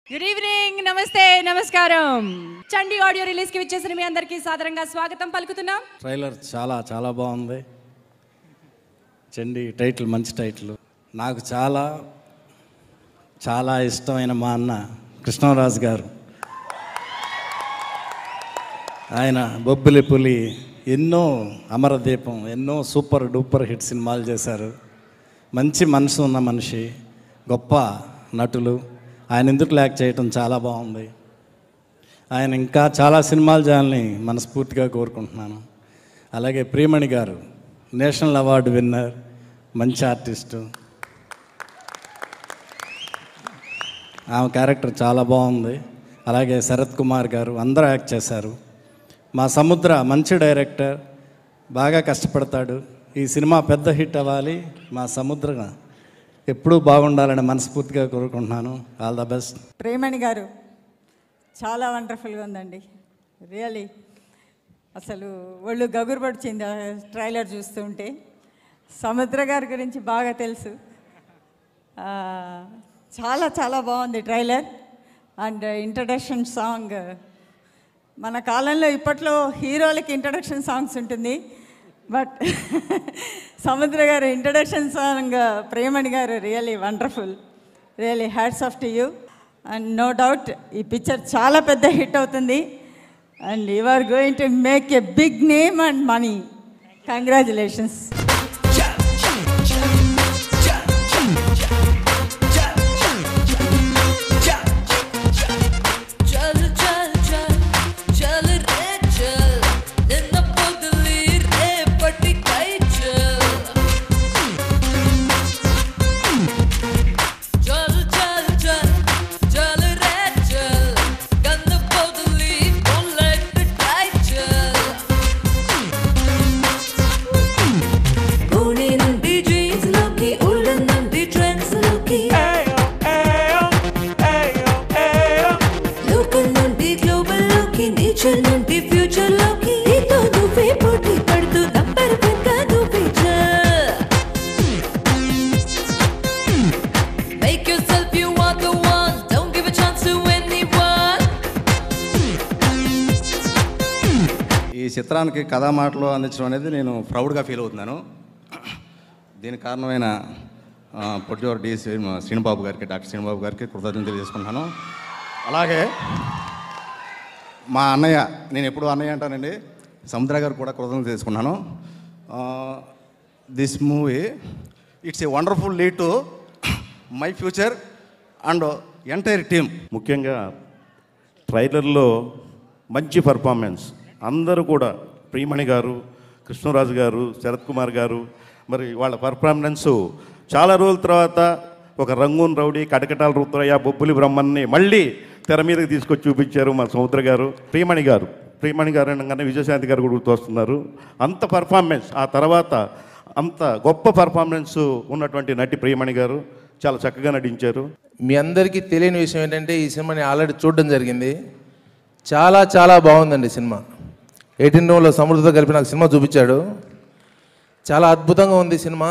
Good evening నమస్తే నమస్కారం చండి audio release కి వచ్చేసిన మీ అందరికీ సాదరంగా స్వాగతం పలుకుతున్నాం ట్రైలర్ చాలా చాలా బాగుంది చండి టైటిల్ మంచి టైటిల్ నాకు చాలా చాలా ఇష్టమైన మా అన్న కృష్ణరాజు గారు ఆయన బొబ్బిలి పులి ఎన్నో అమరదీపం ఎన్నో సూపర్ డూపర్ హిట్ సినిమాలు చేశారు మంచి మనసు ఉన్న మనిషి గొప్ప నటులు ఆయన ఎందుకు ల్యాక్ చేయటం చాలా బాగుంది ఆయన ఇంకా చాలా సినిమాలు చేయాలని మనస్ఫూర్తిగా కోరుకుంటున్నాను అలాగే ప్రియమణి గారు నేషనల్ అవార్డు విన్నర్ మంచి ఆర్టిస్టు ఆమె క్యారెక్టర్ చాలా బాగుంది అలాగే శరత్ కుమార్ గారు అందరూ యాక్ట్ చేశారు మా సముద్ర మంచి డైరెక్టర్ బాగా కష్టపడతాడు ఈ సినిమా పెద్ద హిట్ అవ్వాలి మా సముద్ర ఎప్పుడూ బాగుండాలని మనస్ఫూర్తిగా కోరుకుంటున్నాను ఆల్ ద బెస్ట్ ప్రేమణి గారు చాలా వండర్ఫుల్గా ఉందండి రియలీ అసలు ఒళ్ళు గగురు పడిచింది ఆ ట్రైలర్ చూస్తూ ఉంటే సముద్ర గారి గురించి బాగా తెలుసు ఆ, చాలా చాలా బాగుంది ట్రైలర్ అండ్ ఇంట్రడక్షన్ సాంగ్ మన కాలంలో ఇప్పట్లో హీరోలకి ఇంట్రడక్షన్ సాంగ్స్ ఉంటుంది బట్ సముద్ర గారు ఇంట్రడక్షన్ సాంగ్ ప్రేమణి గారు really wonderful really hats off to you and no doubt ఈ పిక్చర్ చాలా పెద్ద హిట్ అవుతుంది and you are going to make a big name and money congratulations చల్ చల్ చల్ చల్ రే చల్ నిన్న పొదిలి రేపటి కై చల్ చల్ చల్ చల్ చల్ రే చల్ గంద పొదిలి బొల్లెట్ టై చల్ పూణే నుండి జీన్స్ లోకి ఉల్లన్ నుండి ట్రెండ్స్ లోకి లోకల్ నుండి గ్లోబల్ లోకి నేచర్ నుండి ఫ్యూచర్ లోకి నీతో నువ్వే పోటీ పడుతూ నంబర్ వన్ గా నువ్వే Make yourself you are the one Don't give a chance to anyone ఈ చిత్రానికి కథా మాటలు అందించడం అనేది నేను ప్రౌడ్గా ఫీల్ అవుతున్నాను దీనికి కారణమైన పొట్టివారు డి శ్రీ- శ్రీనుబాబు గారికి డాక్టర్ శ్రీనుబాబు గారికి కృతజ్ఞతలు తెలియజేసుకుంటున్నాను అలాగే మా అన్నయ్య నేను ఎప్పుడు అన్నయ్య అంటానండి సముద్ర గారు కూడా కృతజ్ఞతలు తీసుకున్నాను this movie it's a wonderful lead to my future and entire team ముఖ్యంగా ట్రైలర్లో మంచి పర్ఫార్మెన్స్ అందరూ కూడా ప్రియమణి గారు కృష్ణరాజు గారు శరత్ కుమార్ గారు మరి వాళ్ళ పర్ఫార్మెన్స్ చాలా రోజుల తర్వాత ఒక రంగూన్ రౌడీ కటకటాల రుద్రయ్య బొబ్బులి బ్రహ్మన్ని మళ్ళీ తెర మీదకి తీసుకొచ్చి చూపించారు మా సముద్ర గారు ప్రియమణి గారు ప్రియమణి గారు అనగానే విజయశాంతి గారు కూడా గుర్తొస్తున్నారు అంత పర్ఫార్మెన్స్ ఆ తర్వాత అంత గొప్ప పర్ఫార్మెన్స్ ఉన్నటువంటి నటి ప్రియమణి గారు చాలా చక్కగా నటించారు మీ అందరికీ తెలియని విషయం ఏంటంటే ఈ సినిమాని ఆల్రెడీ చూడడం జరిగింది చాలా చాలా బాగుందండి సినిమా ఎయిటీన్ లో సమృద్ధితో కలిపి నాకు సినిమా చూపించాడు చాలా అద్భుతంగా ఉంది సినిమా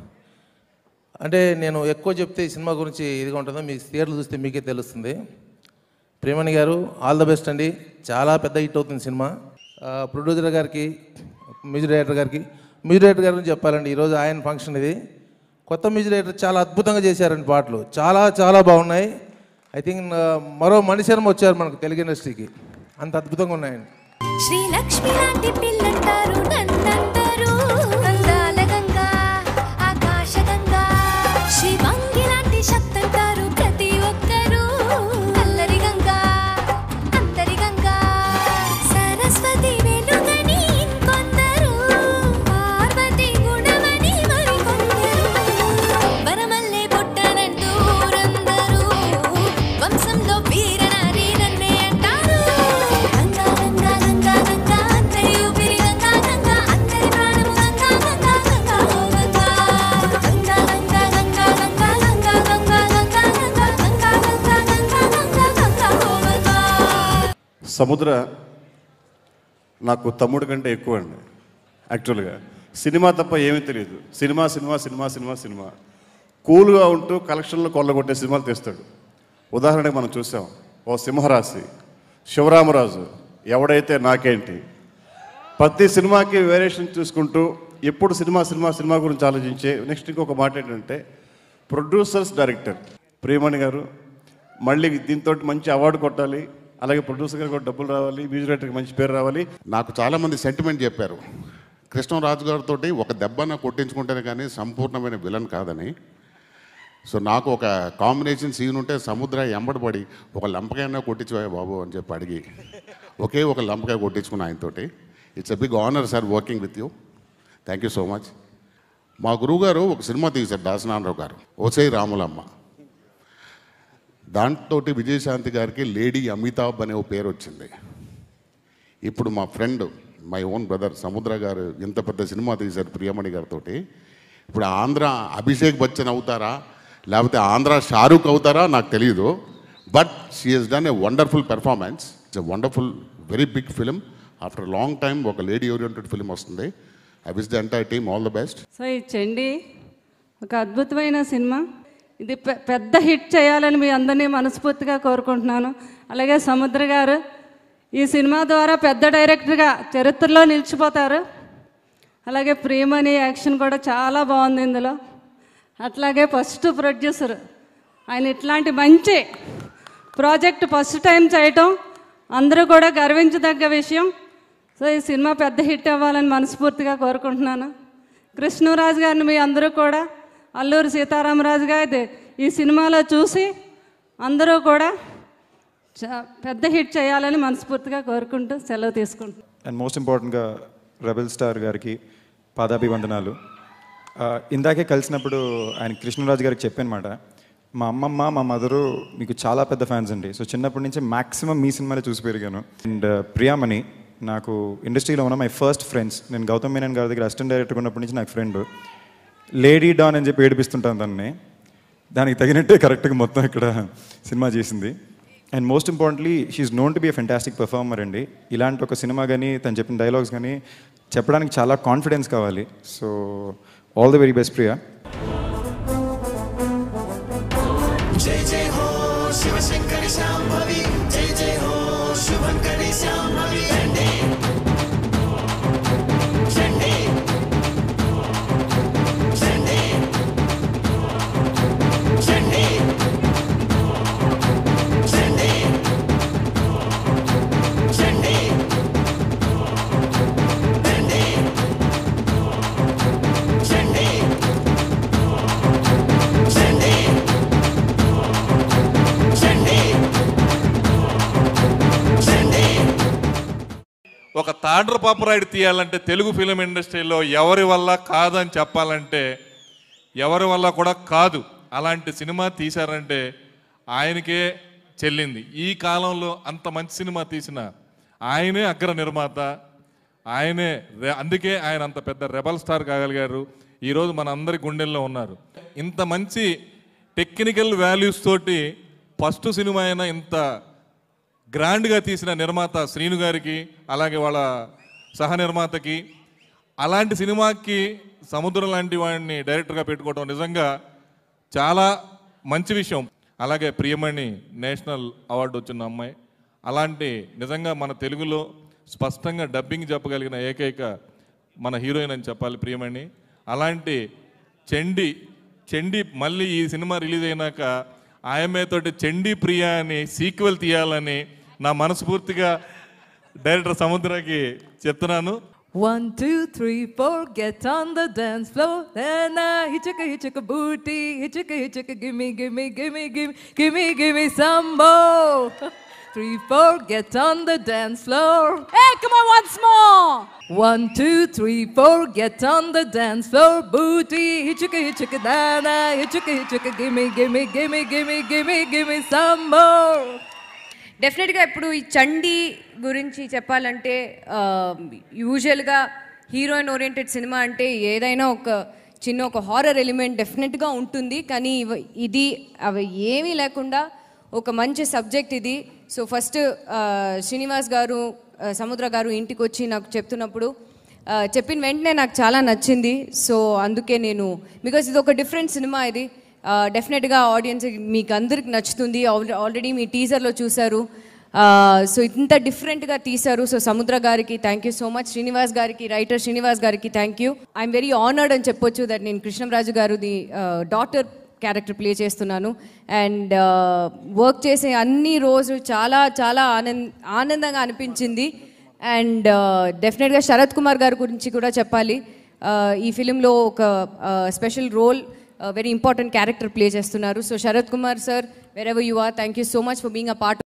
అంటే నేను ఎక్కువ చెప్తే ఈ సినిమా గురించి ఇదిగా ఉంటుందో మీకు థియేటర్లు చూస్తే మీకే తెలుస్తుంది ప్రేమణి గారు ఆల్ ద బెస్ట్ అండి చాలా పెద్ద హిట్ అవుతుంది సినిమా ఆ, ప్రొడ్యూసర్ గారికి మ్యూజిక్ డైరెక్టర్ గారికి మ్యూజిక్ డైరెక్టర్ గారి గురించి చెప్పాలండి ఈరోజు ఆయన ఫంక్షన్ ఇది కొత్త మ్యూజిక్ డైరెక్టర్ చాలా అద్భుతంగా చేశారండి పాటలు చాలా చాలా బాగున్నాయి ఐ థింక్ మరో మణిశర్మ వచ్చారు మనకు తెలుగు ఇండస్ట్రీకి అంత అద్భుతంగా ఉన్నాయండి శ్రీ లక్ష్మి లాంటి పిల్లంటారు నన్నంటారు గంగాల గంగా ఆకాశ గంగా శివంగి లాంటి శక్తి అంటారు ప్రతి ఒక్కరు అల్లరి గంగా అందరి గంగా సరస్వతి వెలుగని ఇంకొందరు పార్వతి గుణమని మరికొందరు వరమల్లే పుట్టనంటూ ఊరందరూ వంశంలో వీరనారి నన్నే అంటారు గంగా గంగా గంగా గంగా అందరి ఊపిరి గంగా గంగా అందరి ప్రాణము గంగా గంగా గంగా ఓ గంగా గంగా గంగా గంగా గంగా గంగా గంగా గంగా గంగా గంగా గంగా గంగా గంగా గంగా ఓ గంగా సముద్ర నాకు తమ్ముడు కంటే ఎక్కువ అండి యాక్చువల్గా సినిమా తప్ప ఏమీ తెలియదు సినిమా సినిమా సినిమా సినిమా సినిమా కూల్గా ఉంటూ కలెక్షన్లు కొల్లగొట్టే సినిమాలు తీస్తాడు ఉదాహరణకు మనం చూసాం ఓ సింహరాశి శివరామరాజు ఎవడైతే నాకేంటి ప్రతి సినిమాకి వేరియేషన్ చూసుకుంటూ ఎప్పుడు సినిమా సినిమా సినిమా గురించి ఆలోచించే నెక్స్ట్ ఇంకొక మాట ఏంటంటే ప్రొడ్యూసర్స్ డైరెక్టర్ ప్రియమణి గారు మళ్ళీ దీంతో మంచి అవార్డు కొట్టాలి అలాగే ప్రొడ్యూసర్ గారు కూడా డబ్బులు రావాలి మ్యూజిక్ డైరెక్టర్కి మంచి పేరు రావాలి నాకు చాలామంది సెంటిమెంట్ చెప్పారు కృష్ణరాజు గారితో ఒక దెబ్బన కొట్టించుకుంటేనే కానీ సంపూర్ణమైన విలన్ కాదని సో నాకు ఒక కాంబినేషన్ సీన్ ఉంటే సముద్ర ఎంబడబడి ఒక లంపకాయన కొట్టించువా బాబు అని చెప్పి అడిగి ఒకే ఒక లంపకాయ కొట్టించుకున్న ఆయనతోటి it's a big honour sir working with you thank you so much మా గురువుగారు ఒక సినిమా తీశారు దాసనారాయణరావు గారు ఓసై రాములమ్మ దాంతో విజయశాంతి గారికి లేడీ అమితాబ్ అనే ఓ పేరు వచ్చింది ఇప్పుడు మా ఫ్రెండ్ మై ఓన్ బ్రదర్ సముద్ర గారు ఇంత పెద్ద సినిమా తీశారు ప్రియమణి గారితో ఇప్పుడు ఆంధ్ర అభిషేక్ బచ్చన్ అవుతారా లేకపోతే ఆంధ్ర షారూక్ అవుతారా నాకు తెలియదు but she has done a wonderful performance it's a wonderful very big film after long time ఒక లేడీ ఓరియంటెడ్ ఫిలిం వస్తుంది I wish the entire team all the best so ఈ చండి ఒక అద్భుతమైన సినిమా ఇది పె- పెద్ద హిట్ చేయాలని మీ అందరినీ మనస్ఫూర్తిగా కోరుకుంటున్నాను అలాగే సముద్ర గారు ఈ సినిమా ద్వారా పెద్ద డైరెక్టర్గా చరిత్రలో నిలిచిపోతారు అలాగే ప్రియమణి యాక్షన్ కూడా చాలా బాగుంది ఇందులో అట్లాగే ఫస్ట్ ప్రొడ్యూసర్ ఆయన ఇట్లాంటి మంచి ప్రాజెక్ట్ ఫస్ట్ టైం చేయటం అందరూ కూడా గర్వించదగ్గ విషయం సో ఈ సినిమా పెద్ద హిట్ అవ్వాలని మనస్ఫూర్తిగా కోరుకుంటున్నాను కృష్ణరాజు గారిని మీ అందరూ కూడా అల్లూరి సీతారామరాజు గారి ఈ సినిమాలో చూసి అందరూ కూడా చ- పెద్ద హిట్ చేయాలని మనస్ఫూర్తిగా కోరుకుంటూ సెలవు తీసుకుంటున్నాను అండ్ మోస్ట్ ఇంపార్టెంట్గా రెబెల్ స్టార్ గారికి పాదాభివందనాలు ఆ, ఇందాకే కలిసినప్పుడు ఆయన కృష్ణరాజు గారికి చెప్పానమాట మా అమ్మమ్మ మా మదరు మీకు చాలా పెద్ద ఫ్యాన్స్ అండి సో చిన్నప్పటి నుంచి మాక్సిమం మీ సినిమాలే చూసి పెరిగాను అండ్ ప్రియామణి నాకు ఇండస్ట్రీలో ఉన్న మై ఫస్ట్ ఫ్రెండ్స్ నేను గౌతమ్ మేనన్ గారి దగ్గర అసిస్టెంట్ డైరెక్టర్ ఉన్నప్పటి నుంచి నాకు ఫ్రెండ్ లేడీ డాన్ అని చెప్పి ఏడిపిస్తుంటాను దాన్ని దానికి తగినట్టే కరెక్ట్గా మొత్తం ఇక్కడ సినిమా చేసింది and most importantly she's known to be a fantastic performer అండి ఇలాంటి ఒక సినిమా కానీ తను చెప్పిన డైలాగ్స్ కానీ చెప్పడానికి చాలా కాన్ఫిడెన్స్ కావాలి so all the very best Priya జై జై హో శివశంకరి శాంభవి జై జై హో శుభంకరి శాంభవి చండి చండి చండి చండి చండి చండి చండి చండి చండి చండి చండి ఒక తాండ్ర పాపరాయుడు తీయాలంటే తెలుగు ఫిలిం ఇండస్ట్రీలో ఎవరి వల్ల కాదని చెప్పాలంటే ఎవరి వల్ల కూడా కాదు అలాంటి సినిమా తీశారంటే ఆయనకే చెల్లింది ఈ కాలంలో అంత మంచి సినిమా తీసిన ఆయనే అగ్ర నిర్మాత ఆయనే రె- అందుకే ఆయన అంత పెద్ద రెబల్ స్టార్ కాగలిగారు ఈరోజు మన అందరి గుండెల్లో ఉన్నారు ఇంత మంచి టెక్నికల్ వాల్యూస్ తోటి ఫస్ట్ సినిమా అయినా ఇంత గ్రాండ్గా తీసిన నిర్మాత శ్రీను గారికి అలాగే వాళ్ళ సహ నిర్మాతకి అలాంటి సినిమాకి సముద్రం లాంటి వాడిని డైరెక్టర్గా పెట్టుకోవడం నిజంగా చాలా మంచి విషయం అలాగే ప్రియమణి నేషనల్ అవార్డు వచ్చిన అమ్మాయి అలాంటి నిజంగా మన తెలుగులో స్పష్టంగా డబ్బింగ్ చెప్పగలిగిన ఏకైక మన హీరోయిన్ అని చెప్పాలి ప్రియమణి అలాంటి చండి చండి మళ్ళీ ఈ సినిమా రిలీజ్ అయినాక ఆయమ్మే తోటి చండి ప్రియ అని సీక్వెల్ తీయాలని నా మనస్ఫూర్తిగా డైరెక్టర్ సముద్రకి చెప్తున్నాను One, two, three, four, get on the dance floor. Then I hit chicka, hit chicka booty, hit chicka, hit chicka, gimme, gimme, gimme, gimme, gimme, gimme some more. Three, four, get on the dance floor. Hey, come on once more. One, two, three, four, get on the dance floor. Booty, hit chicka, hit chicka, na na, hit chicka, hit chicka, gimme, gimme, gimme, gimme, gimme, gimme some more. డెఫినెట్గా ఇప్పుడు ఈ చండీ గురించి చెప్పాలంటే యూజువల్గా heroine oriented cinema అంటే ఏదైనా ఒక చిన్న ఒక హారర్ ఎలిమెంట్ డెఫినెట్గా ఉంటుంది కానీ ఇవ- ఇది అవి ఏమీ లేకుండా ఒక మంచి సబ్జెక్ట్ ఇది సో ఫస్ట్ శ్రీనివాస్ గారు ఆ, సముద్ర గారు ఇంటికి వచ్చి నాకు చెప్తున్నప్పుడు ఆ, చెప్పిన వెంటనే నాకు చాలా నచ్చింది సో అందుకే నేను బికాస్ ఇది ఒక డిఫరెంట్ సినిమా ఇది డెఫినెట్గా ఆడియన్స్ మీకు అందరికి నచ్చుతుంది ఆల్రెడీ మీ టీజర్లో చూశారు సో ఇంత డిఫరెంట్గా తీశారు సో సముద్ర గారికి thank you so much Srinivas గారికి రైటర్ శ్రీనివాస్ గారికి thank you I'm very honoured అని చెప్పొచ్చు దట్ నేను కృష్ణరాజు గారుది డాటర్ క్యారెక్టర్ ప్లే చేస్తున్నాను అండ్ వర్క్ చేసే అన్ని రోజు చాలా చాలా ఆనంద్ ఆనందంగా అనిపించింది అండ్ డెఫినెట్గా శరత్ కుమార్ గారి గురించి కూడా చెప్పాలి Uh, ఈ ఫిలింలో ఒక special role very important character play చేస్తున్నారు so Sarath Kumar sir wherever you are thank you so much for being a part